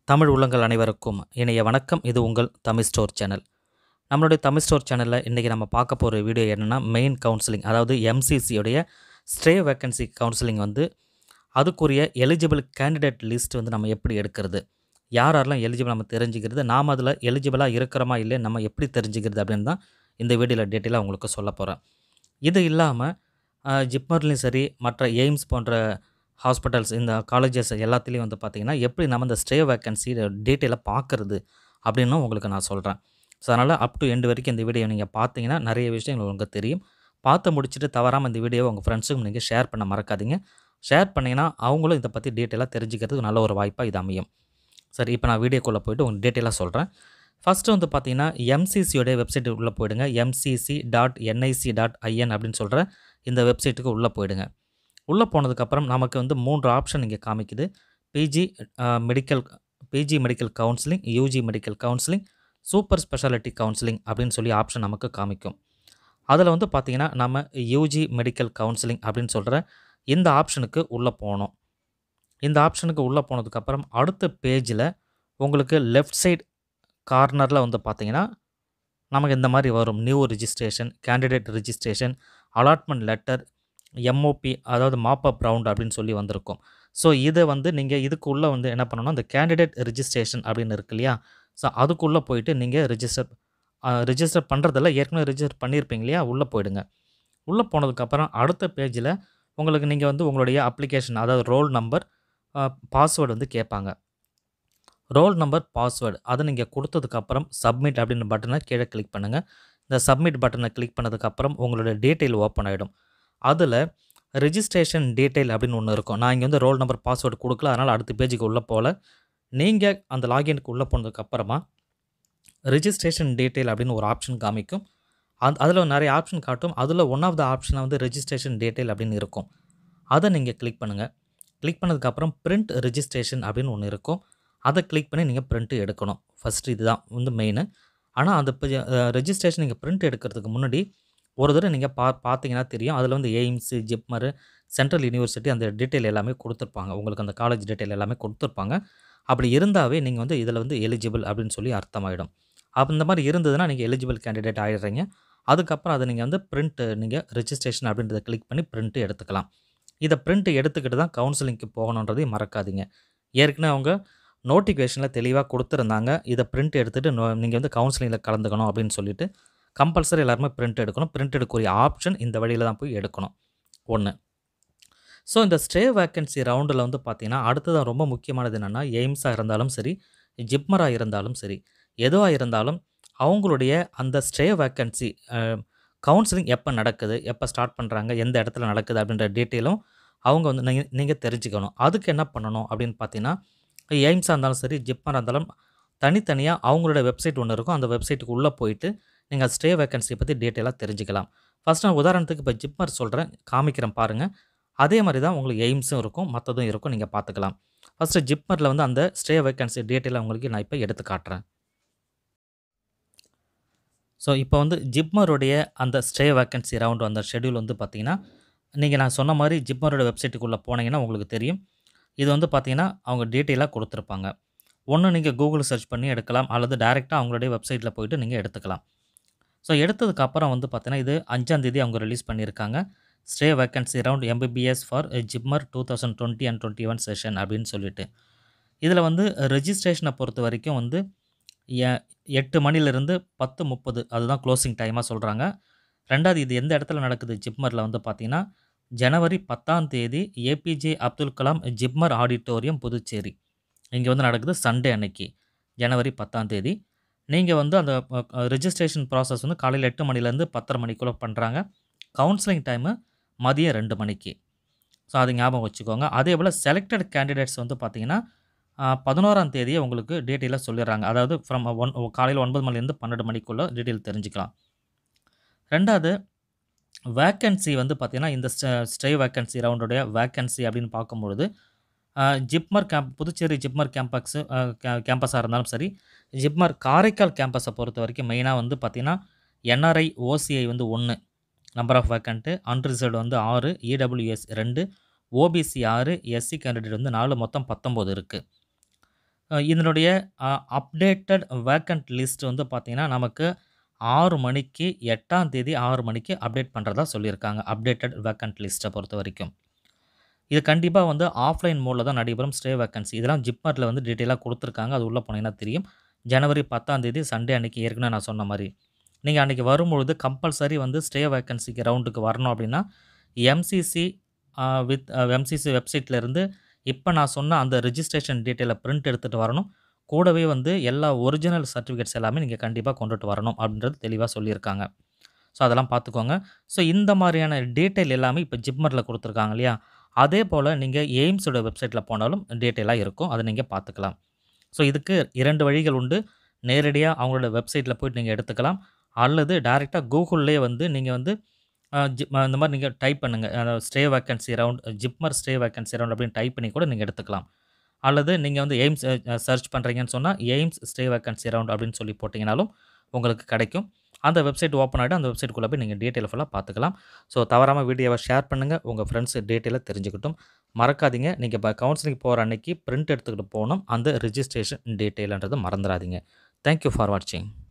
தமிழ் உள்ளங்கள் அனைவருக்கும் இணைய வணக்கம் இது உங்கள் தமிழ் ஸ்டோர் சேனல் நம்மளுடைய தமிழ் ஸ்டோர் சேனலில் இன்றைக்கி நம்ம பார்க்க போகிற வீடியோ என்னென்னா மெயின் கவுன்சிலிங் அதாவது எம்சிசியோடைய ஸ்ட்ரே வேக்கன்சி கவுன்சிலிங் வந்து அதுக்குரிய எலிஜிபிள் கேண்டிடேட் லிஸ்ட் வந்து நம்ம எப்படி எடுக்கிறது யார் யாரெல்லாம் எலிஜிபிள் நம்ம தெரிஞ்சுக்கிறது நாம் அதில் எலிஜிபிளாக இருக்கிறோமா இல்லையா நம்ம எப்படி தெரிஞ்சுக்கிறது அப்படின்னு தான் இந்த வீடியோவில் டீட்டெயிலாக உங்களுக்கு சொல்ல போகிறேன் இது இல்லாமல் ஜிப்மர்லேயும் சரி மற்ற எய்ம்ஸ் போன்ற ஹாஸ்பிட்டல்ஸ் இந்த காலேஜஸ் எல்லாத்துலேயும் வந்து பார்த்திங்கன்னா எப்படி நம்ம இந்த ஸ்டே வேக்கன்சி டீட்டெயிலாக பார்க்குறது அப்படின்னு உங்களுக்கு நான் சொல்கிறேன் ஸோ அதனால் அப் டு எண்டு வரைக்கும் இந்த வீடியோ நீங்கள் பார்த்தீங்கன்னா நிறைய விஷயங்கள் உங்களுக்கு தெரியும் பார்த்து முடிச்சுட்டு தவறாமல் இந்த வீடியோவை உங்கள் ஃப்ரெண்ட்ஸுக்கும் நீங்கள் ஷேர் பண்ண மறக்காதீங்க ஷேர் பண்ணிங்கன்னா அவங்களும் இதை பற்றி டீட்டெயிலாக தெரிஞ்சுக்கிறதுக்கு நல்ல ஒரு வாய்ப்பாக இது அமையும் சரி இப்போ நான் வீடியோக்குள்ளே போயிட்டு உங்களுக்கு டீட்டெயிலாக சொல்கிறேன் ஃபஸ்ட்டு வந்து பார்த்தீங்கன்னா எம்சிசியோடைய வெப்சைட் உள்ளே போயிடுங்க MCC dot NIC dot IN அப்படின்னு சொல்கிற இந்த வெப்சைட்டுக்கு உள்ளே போயிடுங்க உள்ளே போனதுக்கப்புறம் நமக்கு வந்து மூன்று ஆப்ஷன் இங்கே காமிக்குது PG medical PG medical counselling UG medical counselling super speciality counselling அப்படின்னு சொல்லி ஆப்ஷன் நமக்கு காமிக்கும் அதில் வந்து பார்த்திங்கன்னா நம்ம யூஜி மெடிக்கல் கவுன்சிலிங் அப்படின்னு சொல்கிற இந்த ஆப்ஷனுக்கு உள்ளே போகணும் இந்த ஆப்ஷனுக்கு உள்ளே போனதுக்கப்புறம் அடுத்த பேஜில் உங்களுக்கு லெஃப்ட் சைடு கார்னரில் வந்து பார்த்தீங்கன்னா நமக்கு இந்த மாதிரி வரும் new registration candidate registration allotment letter MOP அதாவது மாப்பப் ரவுண்ட் அப்படின்னு சொல்லி வந்திருக்கும் ஸோ இதை வந்து நீங்கள் இதுக்குள்ளே வந்து என்ன பண்ணணும் அந்த கேண்டிடேட் ரிஜிஸ்ட்ரேஷன் அப்படின்னு இருக்கு இல்லையா ஸோ அதுக்குள்ளே போயிட்டு நீங்கள் ரிஜிஸ்டர் ரிஜிஸ்டர் பண்ணுறதில்ல ஏற்கனவே ரிஜிஸ்டர் பண்ணியிருப்பீங்க இல்லையா உள்ளே போயிடுங்க உள்ளே போனதுக்கப்புறம் அடுத்த பேஜில் உங்களுக்கு நீங்கள் வந்து உங்களுடைய அப்ளிகேஷன் அதாவது ரோல் நம்பர் பாஸ்வேர்டு வந்து கேட்பாங்க ரோல் நம்பர் பாஸ்வேர்டு அதை நீங்கள் கொடுத்ததுக்கப்புறம் சப்மிட் அப்படின்னு பட்டனை கீழே கிளிக் பண்ணுங்கள் இந்த சப்மிட் பட்டனை கிளிக் பண்ணதுக்கப்புறம் உங்களோட டீட்டெயில் ஓப்பன் ஆகிடும் அதில் ரிஜிஸ்ட்ரேஷன் டீட்டெயில் அப்படின்னு ஒன்று இருக்கும் நான் இங்கே வந்து ரோல் நம்பர் பாஸ்வேர்டு கொடுக்கல அதனால் அடுத்த பேஜுக்கு உள்ளே போகல நீங்கள் அந்த லாகினுக்கு உள்ளே போனதுக்கப்புறமா ரிஜிஸ்ட்ரேஷன் டீட்டெயில் அப்படின்னு ஒரு ஆப்ஷன் காமிக்கும் அந்த அதில் நிறைய ஆப்ஷன் காட்டும் அதில் ஒன் ஆஃப் த ஆப்ஷனை வந்து ரெஜிஸ்ட்ரேஷன் டீட்டெயில் அப்படின்னு இருக்கும் அதை நீங்கள் கிளிக் பண்ணுங்கள் கிளிக் பண்ணதுக்கப்புறம் பிரிண்ட் ரிஜிஸ்ட்ரேஷன் அப்படின்னு ஒன்று இருக்கும் அதை கிளிக் பண்ணி நீங்கள் பிரிண்ட்டு எடுக்கணும் ஃபஸ்ட்டு இதுதான் வந்து மெயின் ஆனால் அந்த ரெஜிஸ்ட்ரேஷன் நீங்கள் பிரிண்ட் எடுக்கிறதுக்கு முன்னாடி ஒரு தடவை நீங்கள் பா பார்த்தீங்கன்னா தெரியும் அதில் வந்து எய்ம்ஸு ஜிப்மரு சென்ட்ரல் யூனிவர்சிட்டி அந்த டீட்டெயில் எல்லாமே கொடுத்துருப்பாங்க உங்களுக்கு அந்த காலேஜ் டீட்டெயில் எல்லாமே கொடுத்துருப்பாங்க அப்படி இருந்தாவே நீங்கள் வந்து இதில் வந்து எலிஜிபிள் அப்படின்னு சொல்லி அர்த்தமாயிடும் அப்போ இந்த மாதிரி இருந்ததுன்னா நீங்கள் எலிஜிபிள் கேண்டிடேட் ஆகிடுறீங்க அதுக்கப்புறம் அதை நீங்கள் வந்து பிரிண்ட் நீங்கள் ரெஜிஸ்ட்ரேஷன் அப்படின்றத கிளிக் பண்ணி பிரிண்ட்டு எடுத்துக்கலாம் இதை பிரிண்ட் எடுத்துக்கிட்டு தான் கவுன்சிலிங்க்கு போகணுன்றதையும் மறக்காதீங்க ஏற்கனவே அவங்க நோட்டிஃபிகேஷனில் தெளிவாக கொடுத்துருந்தாங்க இதை பிரிண்ட் எடுத்துகிட்டு நீங்கள் வந்து கவுன்சிலிங்கில் கலந்துக்கணும் அப்படின்னு சொல்லிட்டு கம்பல்சரி எல்லாருமே பிரிண்ட் எடுக்கணும் பிரிண்ட் எடுக்கக்கூடிய ஆப்ஷன் இந்த வழியில் தான் போய் எடுக்கணும் ஒன்று ஸோ இந்த ஸ்டே வேக்கன்சி ரவுண்டில் வந்து பார்த்திங்கன்னா அடுத்ததான் ரொம்ப முக்கியமானது என்னென்னா எய்ம்ஸாக இருந்தாலும் சரி ஜிப்மராக இருந்தாலும் சரி எதுவாக இருந்தாலும் அவங்களுடைய அந்த ஸ்டே வேக்கன்சி கவுன்சிலிங் எப்போ நடக்குது எப்போ ஸ்டார்ட் பண்ணுறாங்க எந்த இடத்துல நடக்குது அப்படின்ற டீட்டெயிலும் அவங்க வந்து நீங்கள் நீங்கள் தெரிஞ்சுக்கணும் அதுக்கு என்ன பண்ணணும் அப்படின்னு பார்த்தீங்கன்னா எய்ம்ஸாக இருந்தாலும் சரி ஜிப்மராக இருந்தாலும் தனித்தனியாக அவங்களோட வெப்சைட் ஒன்று இருக்கும் அந்த வெப்சைட்டுக்கு உள்ளே போயிட்டு நீங்கள் ஸ்டே வேக்கன்சி பற்றி டீட்டெயிலாக தெரிஞ்சுக்கலாம் ஃபஸ்ட் நான் உதாரணத்துக்கு இப்போ ஜிப்மர் சொல்கிறேன் காமிக்கிறேன் பாருங்கள் அதே மாதிரி தான் உங்களுக்கு எய்ம்ஸும் இருக்கும் மற்றதும் இருக்கும் நீங்கள் பார்த்துக்கலாம் ஃபஸ்ட்டு ஜிப்மரில் வந்து அந்த ஸ்டே வேக்கன்சி டீட்டெயிலாக உங்களுக்கு நான் இப்போ எடுத்து காட்டுறேன் ஸோ இப்போ வந்து ஜிப்மருடைய அந்த ஸ்டே வேக்கன்சி ரவுண்டு அந்த ஷெடியூல் வந்து பார்த்திங்கன்னா நீங்கள் நான் சொன்ன மாதிரி ஜிப்மரோட வெப்சைட்டுக்குள்ளே போனீங்கன்னா உங்களுக்கு தெரியும் இது வந்து பார்த்திங்கன்னா அவங்க டீட்டெயிலாக கொடுத்துருப்பாங்க ஒன்று நீங்கள் கூகுள் சர்ச் பண்ணி எடுக்கலாம் அல்லது டேரெக்டாக அவங்களுடைய வெப்சைட்டில் போயிட்டு நீங்கள் எடுத்துக்கலாம் ஸோ எடுத்ததுக்கப்புறம் வந்து பார்த்தீங்கன்னா இது அஞ்சாந்தேதி அவங்க ரிலீஸ் பண்ணியிருக்காங்க stray vacancy round MBBS for JIPMER two thousand twenty and twenty one session அப்படின்னு சொல்லிட்டு இதில் வந்து ரெஜிஸ்ட்ரேஷனை பொறுத்த வரைக்கும் வந்து எட்டு மணிலேருந்து பத்து முப்பது அதுதான் க்ளோசிங் டைமாக சொல்கிறாங்க ரெண்டாவது இது எந்த இடத்துல நடக்குது ஜிப்மரில் வந்து பார்த்திங்கன்னா ஜனவரி பத்தாம் தேதி ஏபிஜே அப்துல் கலாம் ஜிப்மர் ஆடிட்டோரியம் புதுச்சேரி இங்கே வந்து நடக்குது சண்டே அன்னைக்கு ஜனவரி பத்தாம் தேதி நீங்கள் வந்து அந்த ரிஜிஸ்ட்ரேஷன் ப்ராசஸ் வந்து காலையில் எட்டு மணிலேருந்து பத்தரை மணிக்குள்ளே பண்ணுறாங்க கவுன்சிலிங் டைமு மதியம் ரெண்டு மணிக்கு ஸோ அது ஞாபகம் வச்சுக்கோங்க அதே போல் செலக்டட் கேண்டிடேட்ஸ் வந்து பார்த்திங்கன்னா பதினோராம் தேதியே உங்களுக்கு டீட்டெயிலாக சொல்லிடுறாங்க அதாவது ஃப்ரம் ஒன் காலையில் ஒன்பது மணிலேருந்து பன்னெண்டு மணிக்குள்ளே டீட்டெயில் தெரிஞ்சுக்கலாம் ரெண்டாவது வேக்கன்சி வந்து பார்த்திங்கன்னா இந்த ஸ்டே வேக்கன்சி ரவுண்டுடைய வேக்கன்சி அப்படின்னு பார்க்கும்பொழுது ஜிப்மர் கேம்ப் புதுச்சேரி ஜிப்மர் கேம்பக்ஸு கேம்பஸாக இருந்தாலும் சரி ஜிப்மர் காரைக்கால் கேம்பஸை பொறுத்த வரைக்கும் மெயினாக வந்து பார்த்திங்கன்னா என்ஆர்ஐ ஓசிஐ வந்து ஒன்று நம்பர் ஆஃப் வேக்கண்ட்டு அன்ரிசர்வ்டு வந்து ஆறு இடபிள்யூஎஸ் ரெண்டு ஓபிசி ஆறு எஸ்சி கேண்டிடேட் வந்து நாலு மொத்தம் பத்தொம்போது இருக்குது அ இதனுடைய அ அப்டேட்டட் வேக்கன்ட் லிஸ்ட் வந்து பார்த்தீங்கன்னா, நமக்கு 6 மணிக்கு 8ஆம் தேதி 6 மணிக்கு அப்டேட் பண்றதா சொல்லியிருக்காங்க. அப்டேட்டட் வேக்கன்ட் லிஸ்ட்ட பொறுத்தவரைக்கும். இது கண்டிப்பா வந்து ஆஃப்லைன் மோட்ல தான் நடைபெறும் ஸ்டே வேக்கன்சி. இதெல்லாம் ஜிப்மர்ல வந்து டீட்டெயிலா குடுத்துருக்காங்க. அது உள்ள போனீங்கன்னா தெரியும். ஜனவரி 10ஆம் தேதி சண்டே அன்னைக்கு ஏற்கனவே நான் சொன்ன மாரி. நீங்க அன்னைக்கு வரும்பொழுது கம்பல்சரி வந்து ஸ்டே வேக்கன்சிக்கு ரவுண்டுக்கு வரணும் அப்டின்னா, எம்சிசி அ வித் எம்சிசி வெப்சைட்ல இருந்து இப்ப நான் சொன்ன அந்த ரிஜிஸ்ட்ரேஷன் டீட்டெயில பிரிண்ட் எடுத்துட்டு வரணும். கூடவே வந்து எல்லா ஒரிஜினல் சர்டிஃபிகேட்ஸ் எல்லாமே நீங்க கண்டிப்பா கொண்டுட்டு வரணும் அப்டின்றது தெளிவா சொல்லியிருக்காங்க. ஸோ அதெல்லாம் பார்த்துக்கோங்க. ஸோ இந்த மாரியான டீட்டெயில் எல்லாமே இப்ப ஜிப்மர்ல குடுத்துருக்காங்க இல்லையா? அதே போல நீங்க எய்ம்ஸோட வெப்சைட்ல போனாலும் டீட்டெயிலா இருக்கும். அத நீங்க பார்த்துக்கலாம். ஸோ இதுக்கு 2 வழிகள் உண்டு. நேரடியா அவங்களோட வெப்சைட்ல போயிட்டு நீங்க எடுத்துக்கலாம். அல்லது டைரக்ட்டா கூகுள்லயே வந்து நீங்க வந்து அ ஜி இந்த மாரி நீங்க டைப் பண்ணுங்க. அதாவது stray vacancy round JIPMER stray vacancy round அப்டின்னு டைப் பண்ணி கூட நீங்க எடுத்துக்கலாம். அல்லது நீங்க வந்து எய்ம்ஸ் அ சர்ச் பண்றீங்கன்னு சொன்னா, எய்ம்ஸ் ஸ்டே வேக்கன்சி ரவுண்ட் அப்டின்னு சொல்லி போட்டீங்கனாலும் உங்களுக்கு கிடைக்கும். அந்த வெப்சைட் ஓப்பன் ஆயிடும். அந்த வெப்சைட்குள்ள போய் நீங்க டீட்டெயில் ஃபுல்லா பார்த்துக்கலாம். ஸோ தவறாம வீடியோவ ஷேர் பண்ணுங்க. உங்க ஃப்ரெண்ட்ஸ் டீட்டெயிலா தெரிஞ்சுக்கட்டும். மறக்காதீங்க. நீங்க இப்ப கவுன்சிலிங் போற அன்னைக்கு பிரிண்ட் எடுத்துக்கிட்டு போணும். அந்த ரிஜிஸ்ட்ரேஷன் டீட்டெயில்ன்றத மறந்துறாதீங்க. தேங்க் யூ ஃபார் வாட்சிங்.